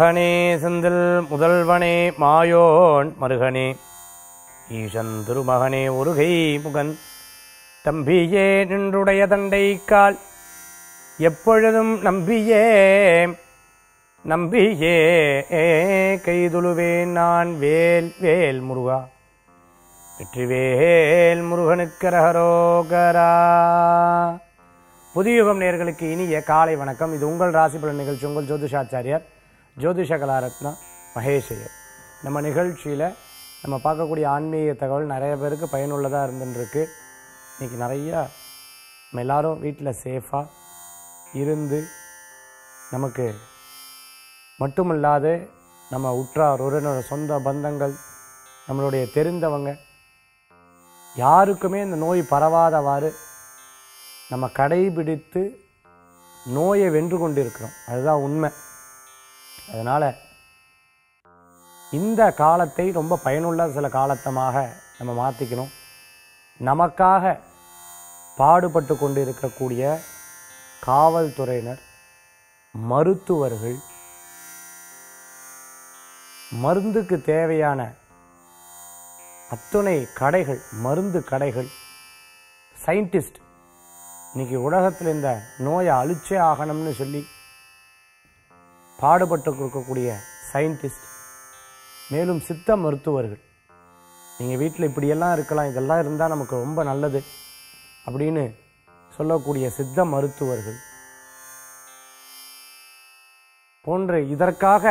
முருகனே செந்தில் முதல்வனே மாயோன் மருகனே ஈசன் திருமகனே ஒருகை முகன் தம்பியே நின்றுடைய தண்டை கால் எப்பொழுதும் நம்பியே நம்பியே கைதுழுவேன் நான் வேல் வேல் முருகா வெற்றிவேல் முருகனுக்கரகரோகரா புதியுகம் நேர்களுக்கு இனிய காலை வணக்கம் இது உங்கள் ராசி பலன் நிகழ்ச்சி உங்கள் ஜோதிஷாச்சாரியார் ஜோதிஷ கலாரத்னா மகேஷையர் நம்ம நிகழ்ச்சியில் நம்ம பார்க்கக்கூடிய ஆன்மீக தகவல் நிறைய பேருக்கு பயனுள்ளதாக இருந்துருக்கு இன்னைக்கு நிறையா நம்ம எல்லாரும் வீட்டில் சேஃபாக இருந்து நமக்கு மட்டுமல்லாது நம்ம உற்றார் உறவினர் சொந்த பந்தங்கள் நம்மளுடைய தெரிந்தவங்க யாருக்குமே இந்த நோய் பரவாதவாறு நம்ம கடைபிடித்து நோயை வென்று கொண்டிருக்கிறோம் அதுதான் உண்மை அதனால் இந்த காலத்தை ரொம்ப பயனுள்ள சில காலத்தமாக நம்ம மாற்றிக்கணும் நமக்காக பாடுபட்டு கொண்டிருக்கக்கூடிய காவல்துறையினர் மருத்துவர்கள் மருந்துக்கு தேவையான அத்துணை கடைகள் மருந்து கடைகள் சயின்டிஸ்ட் இன்னைக்கு உலகத்தில் இந்த நோயை அழிச்சே ஆகணும்னு சொல்லி பாடுபட்டு கொடுக்கக்கூடிய சயின்டிஸ்ட் மேலும் சித்த மருத்துவர்கள் நீங்கள் வீட்டில் இப்படியெல்லாம் இருக்கலாம் இதெல்லாம் இருந்தால் நமக்கு ரொம்ப நல்லது அப்படின்னு சொல்லக்கூடிய சித்த மருத்துவர்கள் போன்ற இதற்காக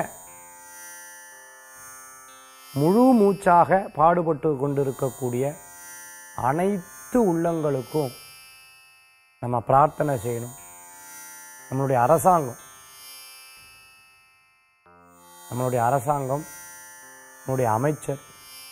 முழு மூச்சாக பாடுபட்டு கொண்டிருக்கக்கூடிய அனைத்து உள்ளங்களுக்கும் நம்ம பிரார்த்தனை செய்யணும் நம்மளுடைய அரசாங்கம் நம்மளுடைய அரசாங்கம் நம்முடைய அமைச்சர்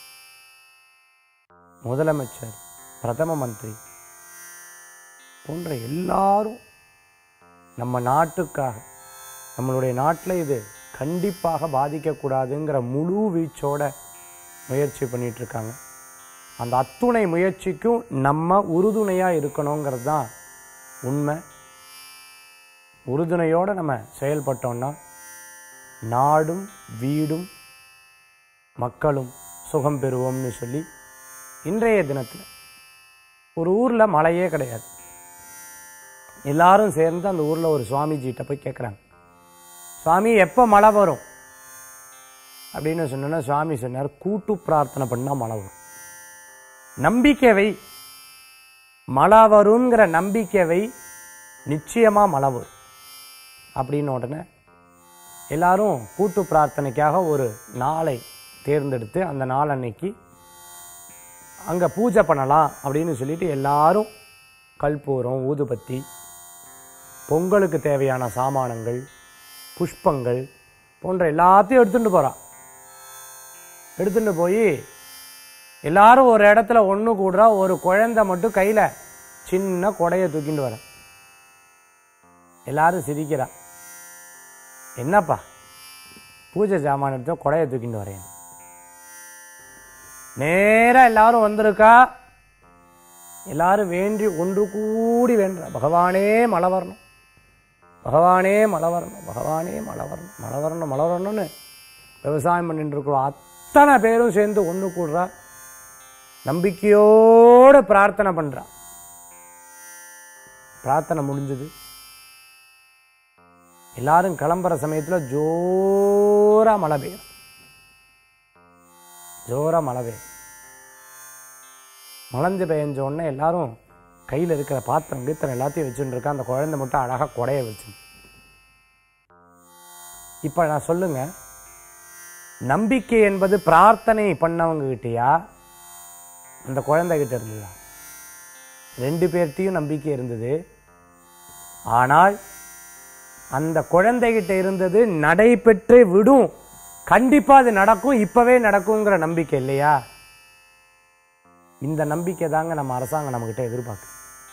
முதலமைச்சர் பிரதம மந்திரி போன்ற எல்லாரும் நம்ம நாட்டுக்காக நம்மளுடைய நாட்டில் இது கண்டிப்பாக பாதிக்கக்கூடாதுங்கிற முழு வீச்சோட முயற்சி பண்ணிட்டு இருக்காங்க அந்த அத்துணை முயற்சிக்கும் நம்ம உறுதுணையாக இருக்கணுங்கிறது தான் உண்மை உறுதுணையோடு நம்ம செயல்பட்டோம்னா நாடும் வீடும் மக்களும் சுகம் பெறுவோம்னு சொல்லி இன்றைய தினத்தில் ஒரு ஊரில் மழையே கிடையாது எல்லாரும் சேர்ந்து அந்த ஊரில் ஒரு சுவாமிஜிகிட்ட போய் கேட்குறாங்க சுவாமி எப்போ மழை வரும் அப்படின்னு சொன்னோன்னா சுவாமி சொன்னார் கூட்டு பிரார்த்தனை பண்ணால் மழை வரும் நம்பிக்கை வை மழை வருங்கிற நம்பிக்கை வை நிச்சயமாக மழை வரும் அப்படின்னு உடனே எல்லாரும் கூட்டு பிரார்த்தனைக்காக ஒரு நாளை தேர்ந்தெடுத்து அந்த நாள் அன்னைக்கு அங்கே பூஜை பண்ணலாம் அப்படின்னு சொல்லிட்டு எல்லாரும் கல்பூரம் ஊதுபத்தி பொங்கலுக்கு தேவையான சாமானங்கள் புஷ்பங்கள் போன்ற எல்லாத்தையும் எடுத்துட்டு போகிறான் எடுத்துட்டு போய் எல்லாரும் ஒரு இடத்துல ஒன்று கூடுறா ஒரு குழந்தை மட்டும் கையில் சின்ன கொடையை தூக்கிட்டு வர எல்லாரும் சிரிக்கிறா என்னப்பா பூஜை சாமான் எடுத்த கொடையை தூக்கிட்டு வரேன் நேராக எல்லாரும் வந்திருக்கா எல்லாரும் வேண்டி ஒன்று கூடி வேண்ட பகவானே மழை வரணும் பகவானே மழை வரணும் பகவானே மழை வரணும் மழை வரணும் மழை வரணும்னு விவசாயம் பண்ணிட்டு இருக்கிறோம் அத்தனை பேரும் சேர்ந்து ஒன்று கூடுறா நம்பிக்கையோடு பிரார்த்தனை பண்ணுறா பிரார்த்தனை முடிஞ்சது எல்லாரும் கிளம்புற சமயத்தில் ஜோரா மழை பெய்யும் ஜோரா மழை பெய்யும் மலஞ்சு பெய்ஞ்ச உடனே எல்லாரும் கையில் இருக்கிற பாத்திரம் கீத்திரம் எல்லாத்தையும் வச்சுட்டு இருக்கா அந்த குழந்தை மட்டும் அழகாக கொடைய வச்சு இப்போ நான் சொல்லுங்க நம்பிக்கை என்பது பிரார்த்தனை பண்ணவங்க கிட்டயா அந்த குழந்தைகிட்ட இருந்ததா ரெண்டு பேர்த்தையும் நம்பிக்கை இருந்தது ஆனால் அந்த குழந்தைகிட்ட இருந்தது நடைபெற்று விடும் கண்டிப்பா அது நடக்கும் இப்பவே நடக்குங்கிற நம்பிக்கை இல்லையா இந்த நம்பிக்கை தாங்க நம்ம அரசாங்கம் நம்மகிட்ட எதிர்பார்க்குது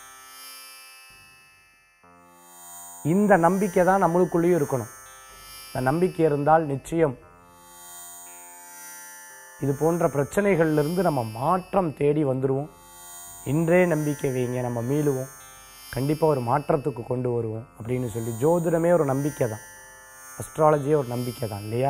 இந்த நம்பிக்கை தான் நம்மளுக்குள்ளேயும் இருக்கணும் இந்த நம்பிக்கை இருந்தால் நிச்சயம் இது போன்ற பிரச்சனைகள்லேருந்து நம்ம மாற்றம் தேடி வந்துடுவோம் இன்றே நம்பிக்கை வைங்க நம்ம மீளுவோம் கண்டிப்பாக ஒரு மாற்றத்துக்கு கொண்டு வருவோம் அப்படின்னு சொல்லி ஜோதிடமே ஒரு நம்பிக்கை தான் அஸ்ட்ராலஜியே ஒரு நம்பிக்கை தான் இல்லையா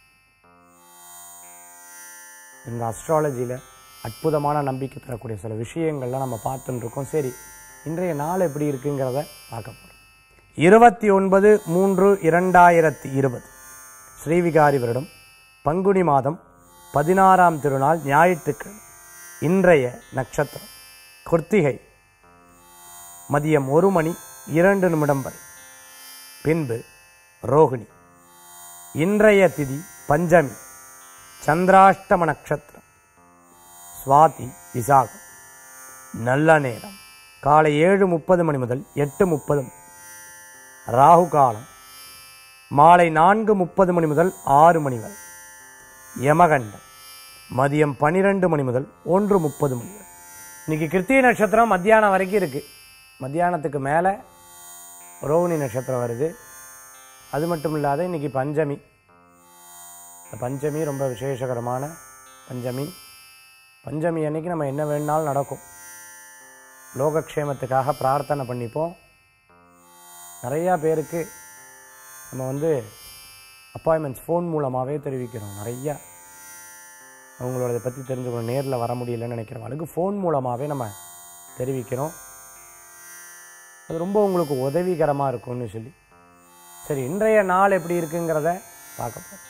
இந்த அஸ்ட்ராலஜியில் அற்புதமான நம்பிக்கை தரக்கூடிய சில விஷயங்கள்லாம் நம்ம பார்த்துட்டு இருக்கோம் சரி இன்றைய நாள் எப்படி இருக்குங்கிறத பார்க்க போகிறோம் இருபத்தி ஒன்பது மூன்று இரண்டாயிரத்தி இருபது ஸ்ரீவிகாரி வருடம் பங்குனி மாதம் பதினாறாம் திருநாள் ஞாயிற்றுக்கிழமை இன்றைய நட்சத்திரம் கிருத்திகை மதியம் ஒரு மணி இரண்டு நிமிடம் வரை பின்பு ரோகிணி இன்றைய திதி பஞ்சமி சந்திராஷ்டம நட்சத்திரம் சுவாதி விசாகம் நல்ல நேரம் காலை ஏழு முப்பது மணி முதல் எட்டு முப்பது ராகு காலம் மாலை நான்கு முப்பது மணி முதல் ஆறு மணி வரை யமகண்டம் மதியம் பன்னிரெண்டு மணி முதல் ஒன்று முப்பது மணி வரை இன்னைக்கு கிருத்திகை நட்சத்திரம் மத்தியானம் வரைக்கும் இருக்கு மத்தியானத்துக்கு மேலே ரோகிணி நட்சத்திரம் வருது அது மட்டும் இல்லாத இன்னைக்கு பஞ்சமி இந்த பஞ்சமி ரொம்ப விசேஷகரமான பஞ்சமி பஞ்சமி அன்னைக்கு நம்ம என்ன வேணுனாலும் நடக்கும் லோகக்ஷேமத்துக்காக பிரார்த்தனை பண்ணிப்போம் நிறையா பேருக்கு நம்ம வந்து அப்பாயின்மெண்ட்ஸ் ஃபோன் மூலமாகவே தெரிவிக்கிறோம் நிறையா அவங்களோட பற்றி தெரிஞ்சுக்கணும் நேரில் வர முடியலன்னு நினைக்கிறவங்களுக்கு ஃபோன் மூலமாகவே நம்ம தெரிவிக்கிறோம் அது ரொம்ப உங்களுக்கு உதவிகரமாக இருக்கும்னு சொல்லி சரி இன்றைய நாள் எப்படி இருக்குங்கிறத பார்க்க போகிறோம்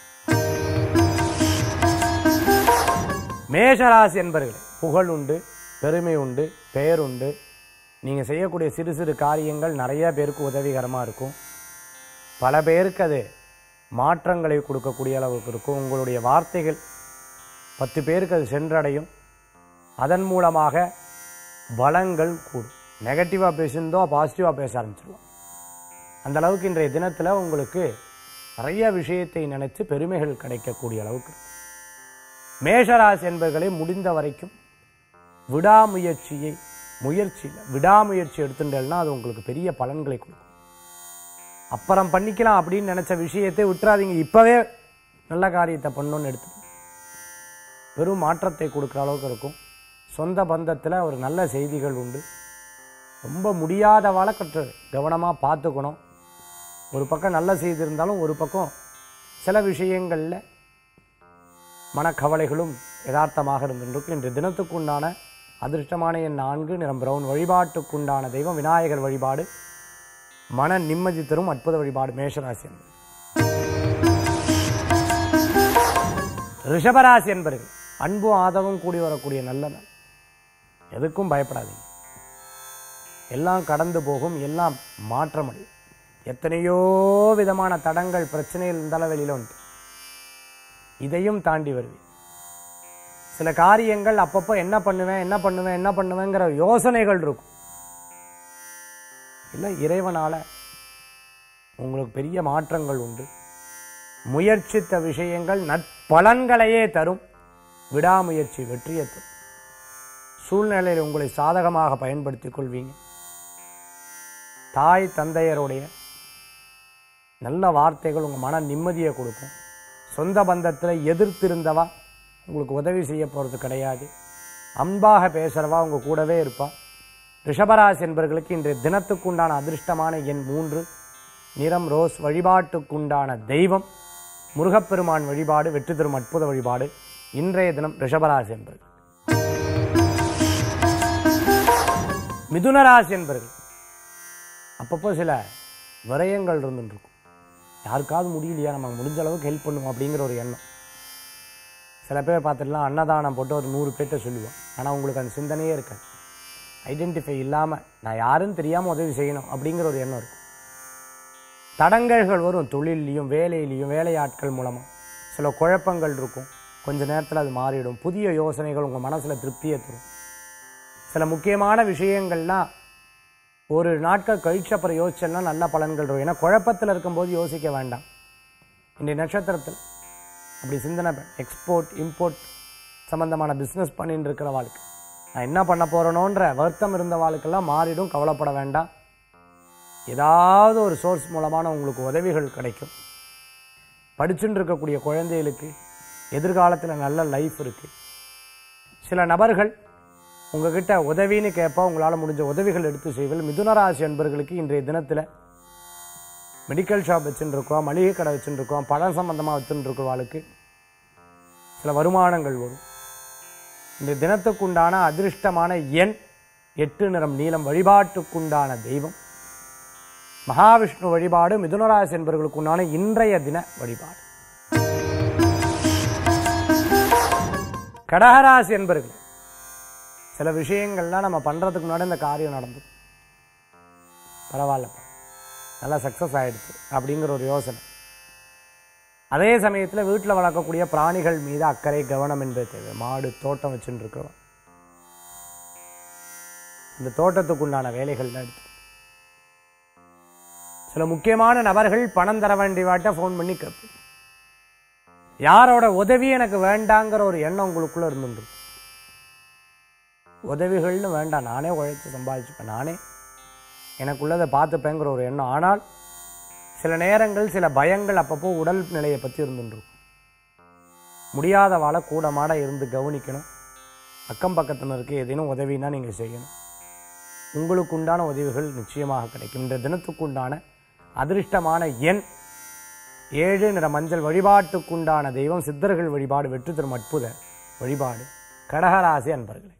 மேஷராசி என்பர்களே புகழ் உண்டு பெருமை உண்டு பெயர் உண்டு நீங்கள் செய்யக்கூடிய சிறு சிறு காரியங்கள் நிறைய பேருக்கு உதவிகரமாக இருக்கும் பல பேருக்கு அது மாற்றங்களை கொடுக்கக்கூடிய அளவுக்கு இருக்கும் உங்களுடைய வார்த்தைகள் பத்து பேருக்கு அது சென்றடையும் அதன் மூலமாக பலங்கள் கூடும் நெகட்டிவாக பேசியிருந்தோம் பாசிட்டிவாக பேச ஆரம்பிச்சிருவோம் அந்த அளவுக்கு இன்றைய தினத்தில் உங்களுக்கு நிறைய விஷயத்தை நினைச்சு பெருமைகள் கிடைக்கக்கூடிய அளவுக்கு இருக்கும். மேஷராசி என்பர்களை முடிந்த வரைக்கும் விடாமுயற்சியை முயற்சியில் விடாமுயற்சி எடுத்துட்டேன்னா அது உங்களுக்கு பெரிய பலன்களை கொடுக்கும் அப்புறம் பண்ணிக்கலாம் அப்படின்னு நினைச்ச விஷயத்தை விட்டுறாதீங்க இப்பவே நல்ல காரியத்தை பண்ணணும்னு எடுத்து பெரும் மாற்றத்தை கொடுக்குற அளவுக்கு இருக்கும் சொந்த பந்தத்தில் ஒரு நல்ல செய்திகள் உண்டு ரொம்ப முடியாதவாளை கற்று கவனமாக பார்த்துக்கணும் ஒரு பக்கம் நல்ல செய்தி இருந்தாலும் ஒரு பக்கம் சில விஷயங்களில் மனக்கவலைகளும் யதார்த்தமாக இருந்திருக்கும் இன்று தினத்துக்குண்டான அதிர்ஷ்டமான என் நான்கு நிறம் பிரவுன் வழிபாட்டுக்குண்டான தெய்வம் விநாயகர் வழிபாடு மன நிம்மதி தரும் அற்புத வழிபாடு மேஷராசி என்பது ரிஷபராசி என்பர்கள் அன்பும் ஆதவும் கூடி வரக்கூடிய நல்ல நாள் எதுக்கும் பயப்படாதீங்க எல்லாம் கடந்து போகும் எல்லாம் மாற்றமடையும் எத்தனையோ விதமான தடங்கள் பிரச்சனைகள் இருந்தாலும் வெளியில உண்டு இதையும் தாண்டி வருவீர் சில காரியங்கள் அப்பப்போ என்ன பண்ணுவேன் என்ன பண்ணுவேன் என்ன பண்ணுவேங்கிற யோசனைகள் இருக்கும் இல்லை இறைவனால உங்களுக்கு பெரிய மாற்றங்கள் உண்டு முயற்சித்த விஷயங்கள் நற்பலன்களையே தரும் விடாமுயற்சி வெற்றியை தரும் சூழ்நிலையில் உங்களை சாதகமாக பயன்படுத்திக் கொள்வீங்க தாய் தந்தையருடைய நல்ல வார்த்தைகள் உங்கள் மன நிம்மதியை கொடுக்கும் சொந்த பந்தத்தில் எதிர்த்திருந்தவா உங்களுக்கு உதவி செய்ய போகிறது கிடையாது அன்பாக பேசுகிறவா உங்கள் கூடவே இருப்பா ரிஷபராசி என்பவர்களுக்கு இன்றைய தினத்துக்குண்டான அதிர்ஷ்டமான எண் மூன்று நிறம் ரோஸ் வழிபாட்டுக்குண்டான தெய்வம் முருகப்பெருமான் வழிபாடு வெற்றி தரும் அற்புத வழிபாடு இன்றைய தினம் ரிஷபராசி என்பர்கள் மிதுனராசி என்பர்கள் அப்பப்போ சில விரயங்கள் இருந்துட்டு இருக்கும் யாருக்காவது முடியலையா நம்ம முடிஞ்ச அளவுக்கு ஹெல்ப் பண்ணுவோம் அப்படிங்கிற ஒரு எண்ணம் சில பேர் பார்த்துட்டுலாம் அன்னதானம் போட்டு ஒரு நூறு பேர்ட்ட சொல்லுவோம் ஆனால் உங்களுக்கு அந்த சிந்தனையே இருக்காது ஐடென்டிஃபை இல்லாமல் நான் யாருன்னு தெரியாமல் உதவி செய்யணும் அப்படிங்கிற ஒரு எண்ணம் இருக்கும் தடங்கல்கள் வரும் தொழில்லையும் வேலையிலையும் வேலையாட்கள் மூலமாக சில குழப்பங்கள் இருக்கும் கொஞ்ச நேரத்தில் அது மாறிடும் புதிய யோசனைகள் உங்கள் மனசில் திருப்தியை தரும் சில முக்கியமான விஷயங்கள்லாம் ஒரு நாட்கள் கழிச்சு அப்புறம் யோசிச்சோம்னா நல்ல பலன்கள் இருக்கும் ஏன்னா குழப்பத்தில் இருக்கும்போது யோசிக்க வேண்டாம் இன்றைய நட்சத்திரத்தில் அப்படி சிந்தனை எக்ஸ்போர்ட் இம்போர்ட் சம்பந்தமான பிஸ்னஸ் பண்ணிட்டு இருக்கிற வாழ்க்கை நான் என்ன பண்ண போறேனோன்ற வருத்தம் இருந்த வாழ்க்கெல்லாம் மாறிடும் கவலைப்பட வேண்டாம் ஏதாவது ஒரு சோர்ஸ் மூலமான உங்களுக்கு உதவிகள் கிடைக்கும் படிச்சுட்டு இருக்கக்கூடிய குழந்தைகளுக்கு எதிர்காலத்தில் நல்ல லைஃப் இருக்கு சில நபர்கள் உங்ககிட்ட உதவின்னு கேட்பா உங்களால் முடிஞ்ச உதவிகள் எடுத்து செய்வீர்கள் மிதுனராசி என்பர்களுக்கு இன்றைய தினத்தில் மெடிக்கல் ஷாப் வச்சுட்டு இருக்கோம் மளிகை கடை வச்சுட்டு இருக்கோம் பழம் சம்பந்தமாக வச்சுட்டு இருக்கிறவாளுக்கு சில வருமானங்கள் வரும் இந்த தினத்துக்குண்டான அதிர்ஷ்டமான எண் எட்டு நிறம் நீலம் வழிபாட்டுக்குண்டான தெய்வம் மகாவிஷ்ணு வழிபாடு மிதுனராசி என்பவர்களுக்குண்டான இன்றைய தின வழிபாடு கடகராசி என்பர்கள் சில விஷயங்கள்லாம் நம்ம பண்றதுக்கு முன்னாடி இந்த காரியம் நடந்தது பரவாயில்லப்பா நல்லா சக்ஸஸ் ஆயிடுச்சு அப்படிங்கிற ஒரு யோசனை அதே சமயத்தில் வீட்டில் வளர்க்கக்கூடிய பிராணிகள் மீது அக்கறை கவனம் என்பது தேவை மாடு தோட்டம் வச்சுட்டு இருக்கிறோம் அந்த தோட்டத்துக்குண்டான வேலைகள் எடுத்து சில முக்கியமான நபர்கள் பணம் தர வேண்டியவாட்ட ஃபோன் பண்ணி கேட்போம் யாரோட உதவி எனக்கு வேண்டாங்கிற ஒரு எண்ணம் உங்களுக்குள்ள இருந்துட்டு உதவிகள்னு வேண்டாம் நானே உழைச்சு சம்பாதிச்சுப்பேன் நானே எனக்குள்ளதை பார்த்துப்பேங்கிற ஒரு எண்ணம் ஆனால் சில நேரங்கள் சில பயங்கள் அப்பப்போ உடல் நிலையை பற்றி இருந்துருக்கும் முடியாத வாழ கூடமாட இருந்து கவனிக்கணும் அக்கம் பக்கத்தினருக்கு ஏதேனும் உதவினா நீங்கள் செய்யணும் உங்களுக்கு உண்டான உதவிகள் நிச்சயமாக கிடைக்கும் இந்த தினத்துக்குண்டான அதிர்ஷ்டமான எண் ஏழு நிற மஞ்சள் வழிபாட்டுக்குண்டான தெய்வம் சித்தர்கள் வழிபாடு வெற்றி தரும் அற்புத வழிபாடு கடகராசி அன்பர்களே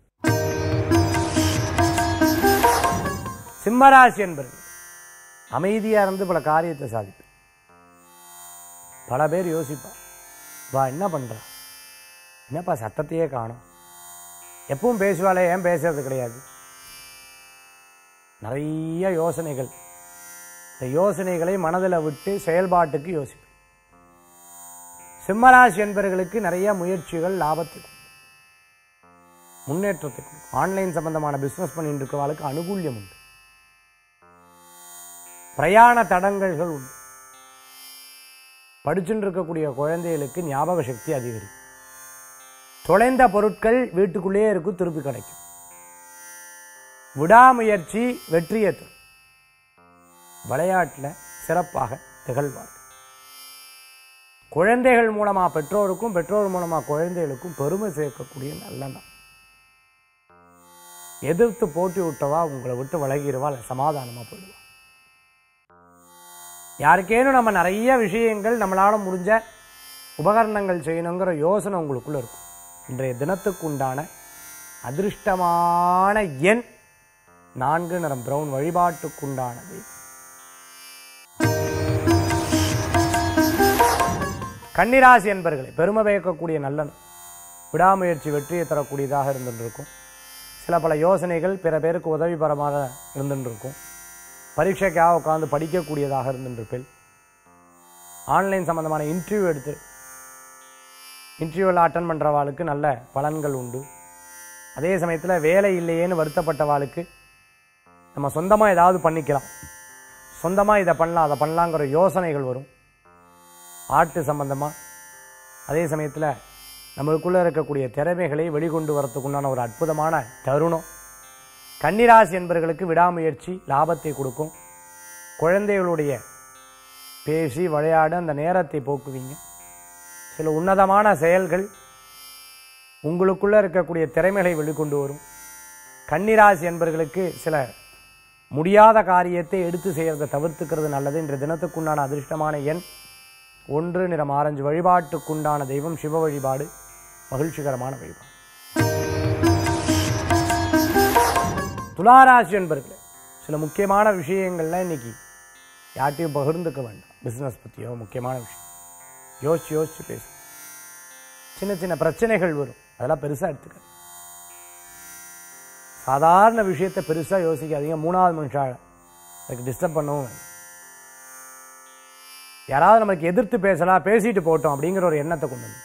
சிம்மராசி அன்பர்கள் அமைதியா இருந்து பல காரியத்தை சாதிப்பேன் பல பேர் யோசிப்பா வா என்ன பண்றா என்னப்பா சத்தத்தையே காணும் எப்பவும் பேசுவாளே ஏன் பேசுறது கிடையாது நிறைய யோசனைகள் இந்த யோசனைகளை மனதில் விட்டு செயல்பாட்டுக்கு யோசிப்பேன் சிம்மராசி என்பவர்களுக்கு நிறைய முயற்சிகள் லாபத்துக்கு முன்னேற்றத்துக்கு ஆன்லைன் சம்பந்தமான பிசினஸ் பண்ணிட்டு இருக்கிறவர்களுக்கு அனுகூல்யம் உண்டு பிரயாண தடங்கல்கள் உண்டு படிச்சுட்டு இருக்கக்கூடிய குழந்தைகளுக்கு ஞாபக சக்தி அதிகரிக்கும் தொலைந்த பொருட்கள் வீட்டுக்குள்ளேயே இருக்கும் திருப்பி கிடைக்கும் விடாமுயற்சி வெற்றியை தரும் விளையாட்டில் சிறப்பாக திகழ்வார்கள் குழந்தைகள் மூலமா பெற்றோருக்கும் பெற்றோர் மூலமா குழந்தைகளுக்கும் பெருமை சேர்க்கக்கூடிய நல்ல நாள் எதிர்த்து போட்டி விட்டவா உங்களை விட்டு விலகிடுவா இல்லை சமாதானமா போயிடுவா யாருக்கேனும் நம்ம நிறைய விஷயங்கள் நம்மளால முடிஞ்ச உபகரணங்கள் செய்யணுங்கிற யோசனை உங்களுக்குள்ள இருக்கும் இன்றைய தினத்துக்கு உண்டான அதிர்ஷ்டமான எண் நான்கு நிறம் பிரவுன் வழிபாட்டுக்குண்டானது கன்னிராசி என்பர்களே பெருமை பயக்கக்கூடிய நல்ல நாள். விடாமுயற்சி வெற்றியை தரக்கூடியதாக இருந்துட்டு இருக்கும் சில பல யோசனைகள் பிற பேருக்கு உதவிபரமாக இருந்துட்டு இருக்கும் பரீட்சைக்காக உட்காந்து படிக்கக்கூடியதாக இருந்துருப்பேன் ஆன்லைன் சம்பந்தமான இன்டர்வியூ எடுத்து இன்டர்வியூவில் அட்டன் பண்ணுறவாளுக்கு நல்ல பலன்கள் உண்டு அதே சமயத்தில் வேலை இல்லையேன்னு வருத்தப்பட்டவாளுக்கு நம்ம சொந்தமாக ஏதாவது பண்ணிக்கலாம் சொந்தமாக இதை பண்ணலாம் அதை பண்ணலாங்கிற யோசனைகள் வரும் ஆர்ட் சம்பந்தமாக அதே சமயத்தில் நம்மளுக்குள்ளே இருக்கக்கூடிய திறமைகளை வெளிக்கொண்டு வரத்துக்குண்டான ஒரு அற்புதமான தருணம் கன்னிராசி என்பவர்களுக்கு விடாமுயற்சி லாபத்தை கொடுக்கும் குழந்தைகளுடைய பேசி விளையாட அந்த நேரத்தை போக்குவீங்க சில உன்னதமான செயல்கள் உங்களுக்குள்ள இருக்கக்கூடிய திறமைகளை வெளிக்கொண்டு வரும் கன்னிராசி என்பவர்களுக்கு சில முடியாத காரியத்தை எடுத்து செய்யறதை தவிர்த்துக்கிறது நல்லது இன்றைய தினத்துக்குண்டான அதிர்ஷ்டமான எண் ஒன்று நிறம் ஆரஞ்சு வழிபாட்டுக்குண்டான தெய்வம் சிவ வழிபாடு மகிழ்ச்சிகரமான வழிபாடு துளாராசி என்பர்களே சில முக்கியமான விஷயங்கள்லாம் இன்னைக்கு யார்ட்டையும் பகிர்ந்துக்க வேண்டாம் பிஸ்னஸ் பற்றியோ முக்கியமான விஷயம் யோசிச்சு யோசிச்சு பேசு சின்ன சின்ன பிரச்சனைகள் வரும் அதெல்லாம் பெருசாக எடுத்துக்க சாதாரண விஷயத்தை பெருசாக யோசிக்காதீங்க மூணாவது மனுஷால அதுக்கு டிஸ்டர்ப் பண்ணவும் வேண்டாம் யாராவது நமக்கு எதிர்த்து பேசலாம் பேசிட்டு போட்டோம் அப்படிங்கிற ஒரு எண்ணத்தை கொண்டு வந்து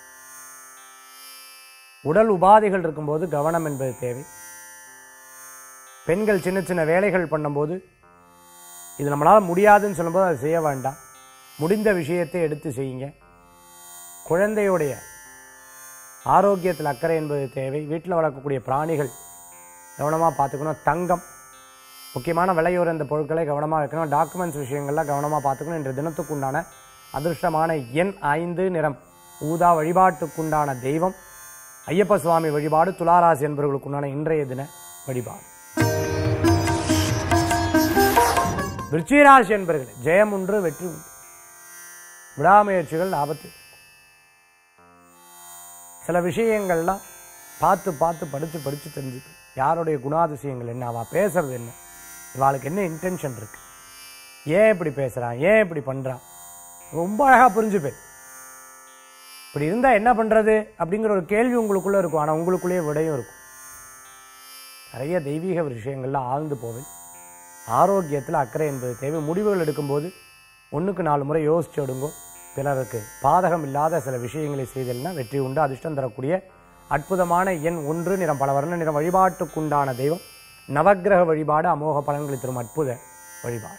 உடல் உபாதைகள் இருக்கும்போது கவனம் என்பது தேவை பெண்கள் சின்ன சின்ன வேலைகள் பண்ணும்போது இது நம்மளால் முடியாதுன்னு சொல்லும்போது அதை செய்ய வேண்டாம் முடிந்த விஷயத்தை எடுத்து செய்யுங்க குழந்தையுடைய ஆரோக்கியத்தில் அக்கறை என்பது தேவை வீட்டில் வளர்க்கக்கூடிய பிராணிகள் கவனமாக பார்த்துக்கணும் தங்கம் முக்கியமான விலையுற இந்த பொருட்களை கவனமாக வைக்கணும் டாக்குமெண்ட்ஸ் விஷயங்கள்லாம் கவனமாக பார்த்துக்கணும் இன்று தினத்துக்குண்டான அதிர்ஷ்டமான எண் ஐந்து நிறம் ஊதா வழிபாட்டுக்குண்டான தெய்வம் ஐயப்ப சுவாமி வழிபாடு துளாராசி என்பவர்களுக்குண்டான இன்றைய தின வழிபாடு விருச்சிகராசி என்பர்கள் ஜெயம் ஒன்று வெற்றி உண்டு விடாமுயற்சிகள் லாபத்தை கொடுக்கும். சில விஷயங்கள்லாம் பார்த்து பார்த்து படித்து படித்து தெரிஞ்சுக்கு யாருடைய குணாதிசயங்கள் என்ன அவள் பேசுறது என்ன இவாளுக்கு என்ன இன்டென்ஷன் இருக்கு ஏன் இப்படி பேசுறான் ஏன் இப்படி பண்றான் ரொம்ப அழகா புரிஞ்சுப்பேன் இப்படி இருந்தா என்ன பண்றது அப்படிங்கிற ஒரு கேள்வி உங்களுக்குள்ள இருக்கும் ஆனா உங்களுக்குள்ளேயே விடையும் இருக்கும் நிறைய தெய்வீக விஷயங்கள்ல ஆழ்ந்து போவேன் ஆரோக்கியத்தில் அக்கறை என்பது தேவை முடிவுகள் எடுக்கும்போது ஒன்றுக்கு நாலு முறை யோசிச்சு எடுங்கோ பிறருக்கு பாதகம் இல்லாத சில விஷயங்களை செய்தல்னா வெற்றி உண்டு அதிர்ஷ்டம் தரக்கூடிய அற்புதமான எண் ஒன்று நிறம் பல வர்ண நிறம் வழிபாட்டுக்குண்டான தெய்வம் நவக்கிரக வழிபாடு அமோக பலன்களை தரும் அற்புத வழிபாடு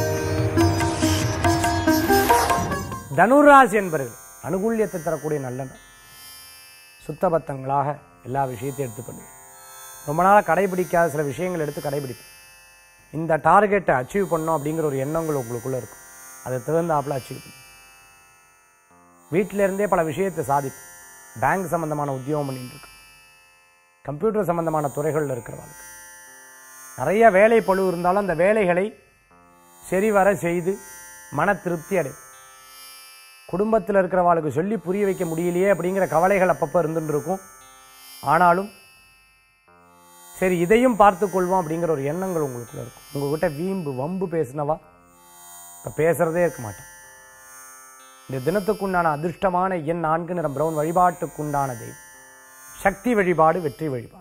தனுராசி என்பவர்கள் அனுகூல்யத்தை தரக்கூடிய நல்ல நாள் சுத்தபத்தங்களாக எல்லா விஷயத்தையும் எடுத்து பண்ணுவேன் ரொம்ப நாளாக கடைபிடிக்காத சில விஷயங்கள் எடுத்து கடைபிடிப்பேன் இந்த டார்கெட்டை அச்சீவ் பண்ணோம் அப்படிங்கிற ஒரு எண்ணங்கள் உங்களுக்குள்ள இருக்கும் அதை தகுந்தாப்புல அச்சீவ் பண்ணும் வீட்டில இருந்தே பல விஷயத்தை சாதிப்பேன் பேங்க் சம்பந்தமான உத்தியோகம் பண்ணிட்டு இருக்கு கம்ப்யூட்டர் சம்பந்தமான துறைகளில் இருக்கிறவங்களுக்கு நிறைய வேலை பழு இருந்தாலும் அந்த வேலைகளை சரிவர செய்து மன திருப்தி அடையும் குடும்பத்தில் இருக்கிறவாளுக்கு சொல்லி புரிய வைக்க முடியலையே அப்படிங்கிற கவலைகள் அப்பப்போ இருந்துட்டு இருக்கும் ஆனாலும் சரி இதையும் பார்த்து கொள்வோம் அப்படிங்கிற ஒரு எண்ணங்கள் உங்களுக்குள்ள இருக்கும் உங்ககிட்ட வீம்பு வம்பு பேசினவா இப்போ பேசுறதே இருக்க மாட்டேன் இந்த தினத்துக்குண்டான அதிர்ஷ்டமான எண் நான்கு நிறம் பிரவுன் வழிபாட்டுக்குண்டான தெய்வம் சக்தி வழிபாடு வெற்றி வழிபாடு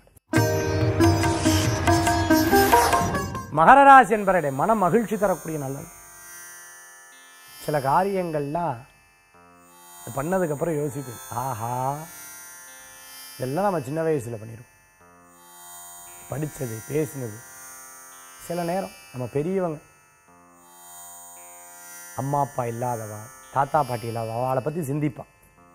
மகர ராசி என்பவருடைய மன மகிழ்ச்சி தரக்கூடிய நல்லது சில காரியங்கள்லாம் இது பண்ணதுக்கப்புறம் யோசிப்பேன் ஆஹா இதெல்லாம் நம்ம சின்ன வயசுல பண்ணிருக்கோம் படித்தது பேசினது சில நேரம் நம்ம பெரியவங்க அம்மா அப்பா இல்லாதவா தாத்தா பாட்டி இல்லாதவா அவளை பற்றி சிந்திப்பான்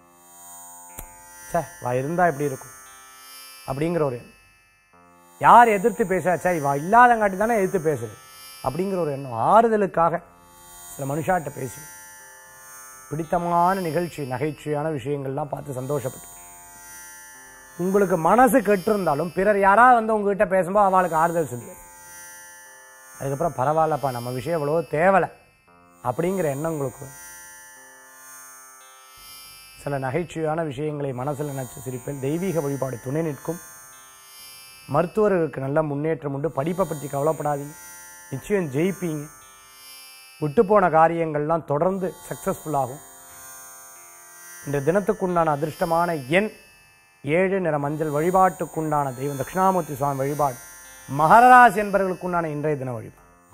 சே வா இருந்தா இப்படி இருக்கும் அப்படிங்கிற ஒரு எண்ணம் யார் எதிர்த்து பேசாச்சா இவா இல்லாதங்காட்டி தானே எதிர்த்து பேசுது அப்படிங்கிற ஒரு எண்ணம் ஆறுதலுக்காக சில மனுஷாட்ட பேசி பிடித்தமான நிகழ்ச்சி நகைச்சுவையான விஷயங்கள்லாம் பார்த்து சந்தோஷப்பட்டு உங்களுக்கு மனசு கெட்டிருந்தாலும் பிறர் யாராவது வந்து உங்ககிட்ட பேசும்போது அவளுக்கு ஆறுதல் சொல்லுவேன் அதுக்கப்புறம் பரவாயில்லப்பா நம்ம விஷயம் எவ்வளவோ தேவலை அப்படிங்கிற எண்ணம் உங்களுக்கு வரும். சில நகைச்சுவையான விஷயங்களை மனசில் நினைச்சு சிரிப்பேன் தெய்வீக வழிபாடு துணை நிற்கும் மருத்துவர்களுக்கு நல்ல முன்னேற்றம் உண்டு படிப்பை பற்றி கவலைப்படாதீங்க நிச்சயம் ஜெயிப்பீங்க விட்டு போன காரியங்கள்லாம் தொடர்ந்து சக்சஸ்ஃபுல் ஆகும் இந்த தினத்துக்குண்டான அதிர்ஷ்டமான எண் ஏழு நிற மஞ்சள் வழிபாட்டுக்குண்டான தெய்வம் தட்சிணாமூர்த்தி சுவாமி வழிபாடு மகராசி என்பவர்களுக்குண்டான இன்றைய தின வழிபாடு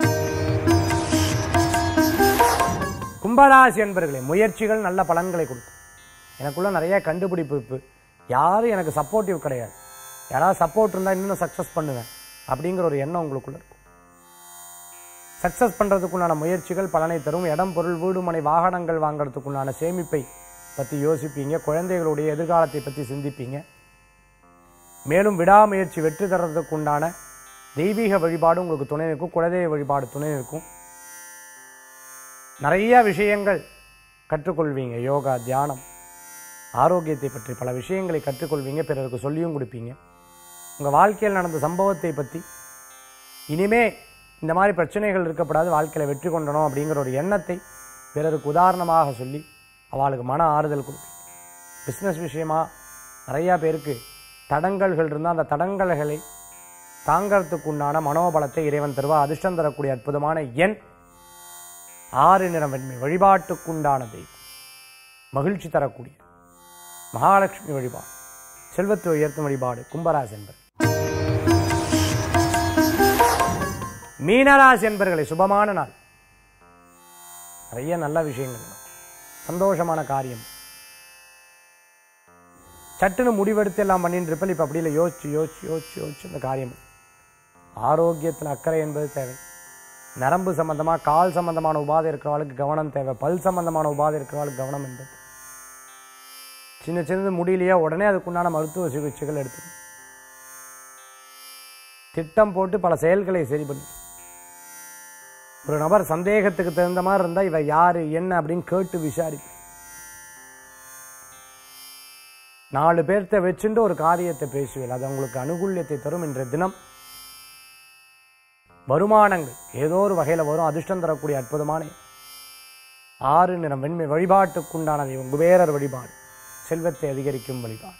கும்பராசி என்பர்களே முயற்சிகள் நல்ல பலன்களை கொடுக்கும் எனக்குள்ள நிறைய கண்டுபிடிப்பு இருக்கு. யாரும் எனக்கு சப்போர்ட்டிவ் கிடையாது யாராவது சப்போர்ட் இருந்தால் இன்னும் சக்ஸஸ் பண்ணுவேன் அப்படிங்கிற ஒரு எண்ணம் உங்களுக்குள்ள இருக்கும் சக்ஸஸ் பண்ணுறதுக்குண்டான முயற்சிகள் பலனை தரும் இடம் பொருள் வீடு மனை வாகனங்கள் வாங்குறதுக்குண்டான சேமிப்பை பற்றி யோசிப்பீங்க குழந்தைகளுடைய எதிர்காலத்தை பற்றி சிந்திப்பீங்க மேலும் விடாமுயற்சி வெற்றி தர்றதுக்குண்டான தெய்வீக வழிபாடு உங்களுக்கு துணை இருக்கும் குலதெய்வ வழிபாடு துணை இருக்கும் நிறைய விஷயங்கள் கற்றுக்கொள்வீங்க யோகா தியானம் ஆரோக்கியத்தை பற்றி பல விஷயங்களை கற்றுக்கொள்வீங்க பிறருக்கு சொல்லியும் கொடுப்பீங்க உங்கள் வாழ்க்கையில் நடந்த சம்பவத்தை பற்றி இனிமே இந்த மாதிரி பிரச்சனைகள் இருக்கப்படாது வாழ்க்கையில் வெற்றி கொண்டணும் அப்படிங்கிற ஒரு எண்ணத்தை பிறருக்கு உதாரணமாக சொல்லி அவளுக்கு மன ஆறுதல் கொடுப்பீங்க பிஸ்னஸ் விஷயமா நிறையா பேருக்கு தடங்கல்கள் இருந்தால் அந்த தடங்கல்களை தாங்கிறதுக்கு உண்டான மனோபலத்தை இறைவன் தருவா அதிர்ஷ்டம் தரக்கூடிய அற்புதமான எண் ஆறு நிறம் வெண்மை வழிபாட்டுக்குண்டான தெய்வம் மகிழ்ச்சி தரக்கூடிய மகாலட்சுமி வழிபாடு செல்வத்தை உயர்த்தும் வழிபாடு கும்பராசி என்பர் மீனராசி என்பர்களை சுபமான நாள் நிறைய நல்ல விஷயங்கள் நடக்கும். சந்தோஷமான காரியம் சட்டுன்னு முடிவெடுத்து எல்லாம் பண்ணிட்டு இருப்பேன் இப்போ அப்படி இல்லை யோசிச்சு யோசிச்சு யோசிச்சு யோசிச்சு இந்த காரியம் ஆரோக்கியத்தில் அக்கறை என்பது தேவை நரம்பு சம்பந்தமாக கால் சம்பந்தமான உபாதை இருக்கிறவளுக்கு கவனம் தேவை பல் சம்பந்தமான உபாதை இருக்கிறவளுக்கு கவனம் என்பது சின்ன சின்னது முடியலையா உடனே அதுக்குண்டான மருத்துவ சிகிச்சைகள் எடுத்துக்கணும் திட்டம் போட்டு பல செயல்களை சரி பண்ணி ஒரு நபர் சந்தேகத்துக்கு தகுந்த மாதிரி இருந்தா இவ யாரு என்ன அப்படின்னு கேட்டு விசாரிப்பு நாலு பேர்த்த வச்சுட்டு ஒரு காரியத்தை பேசுவேன் அது உங்களுக்கு அனுகூல்யத்தை தரும் இன்றைய தினம் வருமானங்கள் ஏதோ ஒரு வகையில் வரும் அதிர்ஷ்டம் தரக்கூடிய அற்புதமான ஆறு நிறம் வெண்மை வழிபாட்டுக்குண்டான தெய்வம் குபேரர் வழிபாடு செல்வத்தை அதிகரிக்கும் வழிபாடு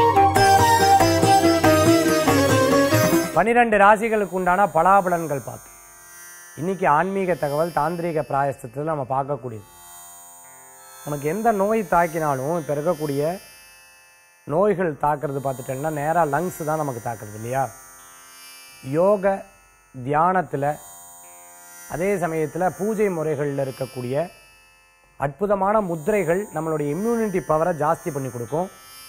பனிரெண்டு ராசிகளுக்கு உண்டான பலாபலன்கள் பார்த்து இன்னைக்கு ஆன்மீக தகவல் தாந்திரீக பிராயசத்தில் நம்ம பார்க்கக்கூடியது நமக்கு எந்த நோய் தாக்கினாலும் இப்போ இருக்கக்கூடிய நோய்கள் தாக்குறது பார்த்துட்டோம்னா நேராக லங்ஸ் தான் நமக்கு தாக்குறது இல்லையா யோக தியானத்தில் அதே சமயத்தில் பூஜை முறைகளில் இருக்கக்கூடிய அற்புதமான முத்திரைகள் நம்மளுடைய இம்யூனிட்டி பவரை ஜாஸ்தி பண்ணி கொடுக்கும்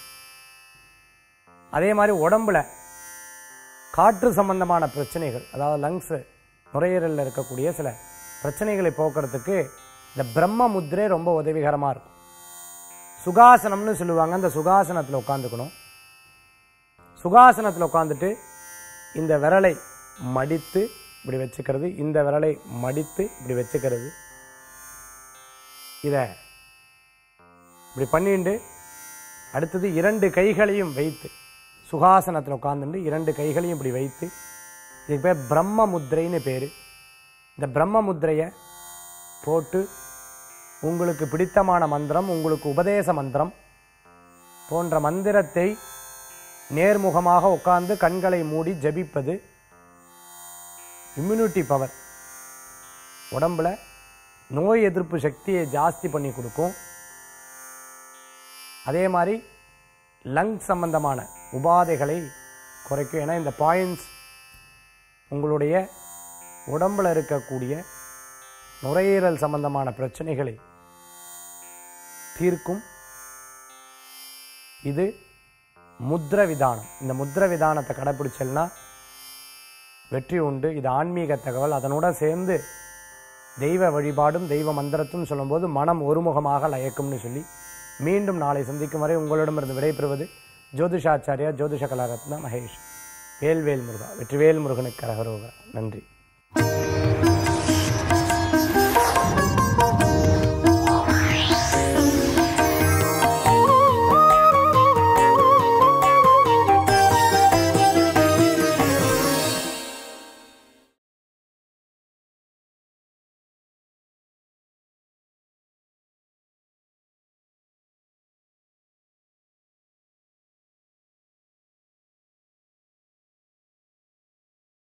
அதே மாதிரி உடம்புல காற்று சம்பந்தமான பிரச்சனைகள் அதாவது லங்ஸ் நுரையீரலில் இருக்கக்கூடிய சில பிரச்சனைகளை போக்குறதுக்கு இந்த பிரம்ம முத்திரை ரொம்ப உதவிகரமாக இருக்கும் சுகாசனம்னு சொல்லுவாங்க அந்த சுகாசனத்தில் உட்காந்துக்கணும் சுகாசனத்தில் உட்காந்துட்டு இந்த விரலை மடித்து இப்படி வச்சுக்கிறது இந்த விரலை மடித்து இப்படி வச்சுக்கிறது இதை இப்படி பண்ணிட்டு அடுத்தது இரண்டு கைகளையும் வைத்து சுகாசனத்தில் உட்காந்துட்டு இரண்டு கைகளையும் இப்படி வைத்து இதுக்கு பேர் பிரம்ம முத்திரைன்னு பேர் இந்த பிரம்ம முத்திரையை போட்டு உங்களுக்கு பிடித்தமான மந்திரம் உங்களுக்கு உபதேச மந்திரம் போன்ற மந்திரத்தை நேர்முகமாக உட்கார்ந்து கண்களை மூடி ஜபிப்பது இம்யூனிட்டி பவர் உடம்புல நோய் எதிர்ப்பு சக்தியை ஜாஸ்தி பண்ணி கொடுக்கும் அதே மாதிரி லங் சம்பந்தமான உபாதைகளை குறைக்கும் ஏன்னா இந்த பாயிண்ட்ஸ் உங்களுடைய உடம்புல இருக்கக்கூடிய நுரையீரல் சம்பந்தமான பிரச்சனைகளை தீர்க்கும் இது முத்ர விதானம் இந்த முத்ர விதானத்தை கடைப்பிடிச்சல்னா வெற்றி உண்டு இது ஆன்மீக தகவல் அதனோட சேர்ந்து தெய்வ வழிபாடும் தெய்வ மந்திரத்தும் சொல்லும்போது மனம் ஒருமுகமாக லயக்கும்னு சொல்லி மீண்டும் நாளை சந்திக்கும் வரை உங்களிடமிருந்து விடைபெறுவது ஜோதிஷாச்சாரியா ஜோதிஷ கலாரத்னா மகேஷ் வேல்வேல் முருகா வெற்றிவேல் முருகனுக்கு கரகரோகரா நன்றி